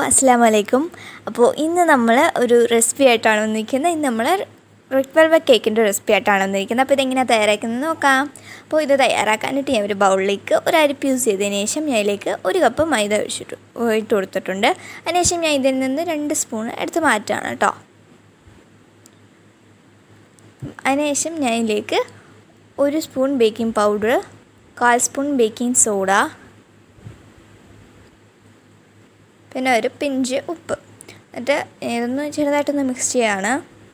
അസ്സാം വലൈക്കും അപ്പോൾ ഇന്ന് നമ്മൾ ഒരു റെസിപ്പി ആയിട്ടാണ് വന്നിരിക്കുന്നത് ഇന്ന് നമ്മൾ റെഡ് വെൽവെറ്റ് കേക്കിൻ്റെ റെസിപ്പി ആയിട്ടാണ് വന്നിരിക്കുന്നത് അപ്പോൾ ഇതെങ്ങനെയാണ് തയ്യാറാക്കുന്നത് നോക്കാം അപ്പോൾ ഇത് തയ്യാറാക്കാനായിട്ട് ഞാൻ ഒരു ബൗളിലേക്ക് ഒരു അരിപ്പ് യൂസ് ചെയ്തതിന് ശേഷം ഞാൻ ഇതിലേക്ക് ഒരു കപ്പ് മൈദ ഒഴിച്ചിട്ട് ഇട്ട് കൊടുത്തിട്ടുണ്ട് അതിനുശേഷം ഞാൻ ഇതിൽ നിന്ന് രണ്ട് സ്പൂൺ എടുത്ത് മാറ്റുകയാണ് കേട്ടോ അതിനുശേഷം ഞാൻ ഇതിലേക്ക് ഒരു സ്പൂൺ ബേക്കിംഗ് പൗഡർ കാൽ സ്പൂൺ ബേക്കിംഗ് സോഡ പിന്നെ ഒരു പിഞ്ച് ഉപ്പ് എന്നിട്ട് ഇതൊന്ന് ചെറുതായിട്ടൊന്ന് മിക്സ് ചെയ്യാണ്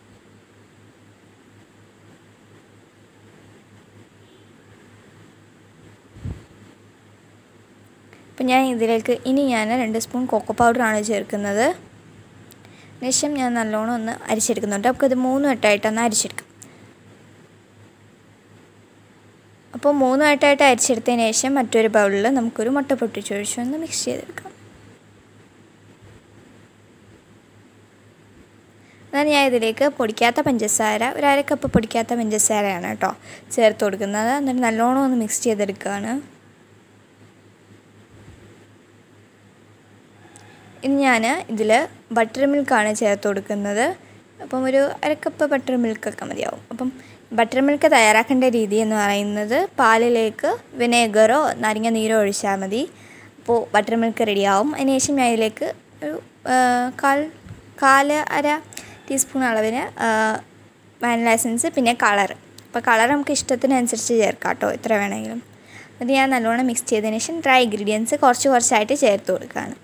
അപ്പം ഞാൻ ഇതിലേക്ക് ഇനി ഞാൻ രണ്ട് സ്പൂൺ കൊക്കോ പൗഡറാണ് ചേർക്കുന്നത് ശേഷം ഞാൻ നല്ലോണം ഒന്ന് അരിച്ചെടുക്കുന്നുണ്ട് അപ്പോൾ ഇത് മൂന്ന് വട്ടമായിട്ടൊന്ന് അരിച്ചെടുക്കാം അപ്പോൾ മൂന്ന് വട്ടമായിട്ട് അരിച്ചെടുത്തതിന് ശേഷം മറ്റൊരു ബൗളിൽ നമുക്കൊരു മുട്ട പൊട്ടിച്ചൊഴിച്ച് ഒന്ന് മിക്സ് ചെയ്തെടുക്കാം എന്നാൽ ഞാൻ ഇതിലേക്ക് പൊടിക്കാത്ത പഞ്ചസാര ഒരു അര കപ്പ് പൊടിക്കാത്ത പഞ്ചസാരയാണ് കേട്ടോ ചേർത്ത് കൊടുക്കുന്നത് എന്നിട്ട് നല്ലോണം ഒന്ന് മിക്സ് ചെയ്തെടുക്കുകയാണ് ഇനി ഞാൻ ഇതിൽ ബട്ടർ മിൽക്കാണ് ചേർത്ത് കൊടുക്കുന്നത് അപ്പം ഒരു അരക്കപ്പ് ബട്ടർ മിൽക്കൊക്കെ മതിയാവും അപ്പം ബട്ടർ മിൽക്ക് തയ്യാറാക്കേണ്ട രീതി എന്ന് പറയുന്നത് പാലിലേക്ക് വിനേഗറോ നാരങ്ങ നീരോ ഒഴിച്ചാൽ മതി അപ്പോൾ ബട്ടർ മിൽക്ക് റെഡിയാവും അതിനുശേഷം ഞാൻ ഇതിലേക്ക് ഒരു കാൽ കാല് അര ടീസ്പൂൺ അളവിന് വാനില എസൻസ് പിന്നെ കളർ അപ്പോൾ കളർ നമുക്ക് ഇഷ്ടത്തിനനുസരിച്ച് ചേർക്കാം കേട്ടോ എത്ര വേണമെങ്കിലും അത് ഞാൻ നല്ലോണം മിക്സ് ചെയ്തതിന് ശേഷം ഡ്രൈ ഇൻഗ്രീഡിയൻസ് കുറച്ച് കുറച്ചായിട്ട് ചേർത്ത് കൊടുക്കുകയാണ്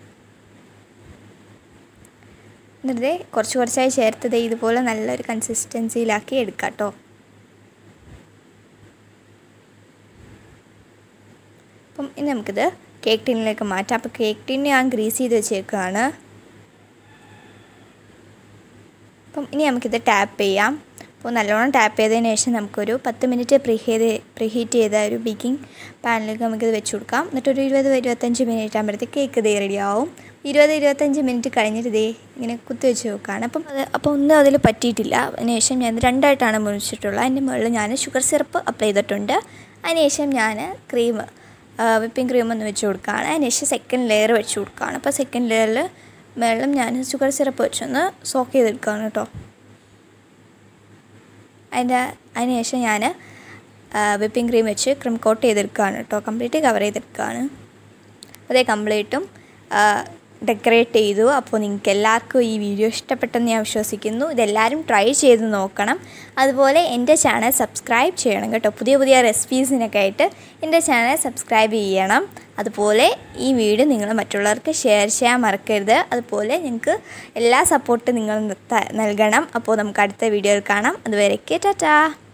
എന്നിട്ട് കുറച്ച് കുറച്ചായി ചേർത്തത് ഇതുപോലെ നല്ലൊരു കൺസിസ്റ്റൻസിയിലാക്കി എടുക്കാം കേട്ടോ അപ്പം ഇനി നമുക്കിത് കേക്ക് ടീനിലേക്ക് മാറ്റാം അപ്പോൾ കേക്ക് ടീൻ ഞാൻ ഗ്രീസ് ചെയ്ത് വെച്ചേക്കുകയാണ് അപ്പം ഇനി നമുക്കിത് ടാപ്പ് ചെയ്യാം അപ്പോൾ നല്ലോണം ടാപ്പ് ചെയ്തതിന് ശേഷം നമുക്കൊരു പത്ത് മിനിറ്റ് പ്രീഹീറ്റ് പ്രീഹീറ്റ് ചെയ്ത ഒരു ബേക്കിംഗ് പാനിലേക്ക് നമുക്കിത് വെച്ച് കൊടുക്കാം എന്നിട്ട് ഒരു ഇരുപത് ഇരുപത്തഞ്ച് മിനിറ്റ് ആകുമ്പോഴത്തേക്ക് കേക്ക് ഇതേ റെഡിയാവും ഇരുപത് ഇരുപത്തഞ്ച് മിനിറ്റ് കഴിഞ്ഞിട്ട് ഇതേ ഇങ്ങനെ കുത്തി വെച്ച് വെക്കുകയാണ് അപ്പം അത് അപ്പോൾ ഒന്നും അതിൽ പറ്റിയിട്ടില്ല അതിന് ശേഷം ഞാൻ രണ്ടായിട്ടാണ് മുറിച്ചിട്ടുള്ളത് അതിൻ്റെ മുകളിൽ ഞാൻ ഷുഗർ സിറപ്പ് അപ്ലൈ ചെയ്തിട്ടുണ്ട് അതിനുശേഷം ഞാൻ ക്രീം വിപ്പിംഗ് ക്രീം ഒന്ന് വെച്ച് കൊടുക്കുകയാണ് അതിനുശേഷം സെക്കൻഡ് ലെയർ വെച്ച് കൊടുക്കുകയാണ് അപ്പോൾ സെക്കൻഡ് ലെയറിൽ വെള്ളം ഞാൻ ഷുഗർ സിറപ്പ് വെച്ചൊന്ന് സോക്ക് ചെയ്തെടുക്കുകയാണ് കേട്ടോ അതിൻ്റെ അതിന് ശേഷം ഞാൻ വിപ്പിംഗ് ക്രീം വെച്ച് ക്രീം കോട്ട് ചെയ്തെടുക്കുകയാണ് കേട്ടോ കംപ്ലീറ്റ് കവർ ചെയ്തെടുക്കുകയാണ് അതേ കംപ്ലീറ്റും ഡെക്കറേറ്റ് ചെയ്തു അപ്പോൾ നിങ്ങൾക്ക് എല്ലാവർക്കും ഈ വീഡിയോ ഇഷ്ടപ്പെട്ടെന്ന് ഞാൻ വിശ്വസിക്കുന്നു ഇതെല്ലാവരും ട്രൈ ചെയ്ത് നോക്കണം അതുപോലെ എൻ്റെ ചാനൽ സബ്സ്ക്രൈബ് ചെയ്യണം കേട്ടോ പുതിയ പുതിയ റെസിപ്പീസിനൊക്കെ ആയിട്ട് എൻ്റെ ചാനൽ സബ്സ്ക്രൈബ് ചെയ്യണം അതുപോലെ ഈ വീഡിയോ നിങ്ങൾ മറ്റുള്ളവർക്ക് ഷെയർ ചെയ്യാൻ മറക്കരുത് അതുപോലെ നിങ്ങൾക്ക് എല്ലാ സപ്പോർട്ടും നിങ്ങൾ നൽകണം അപ്പോൾ നമുക്ക് അടുത്ത വീഡിയോയിൽ കാണാം അതുവരെയ്ക്ക് ടാറ്റാ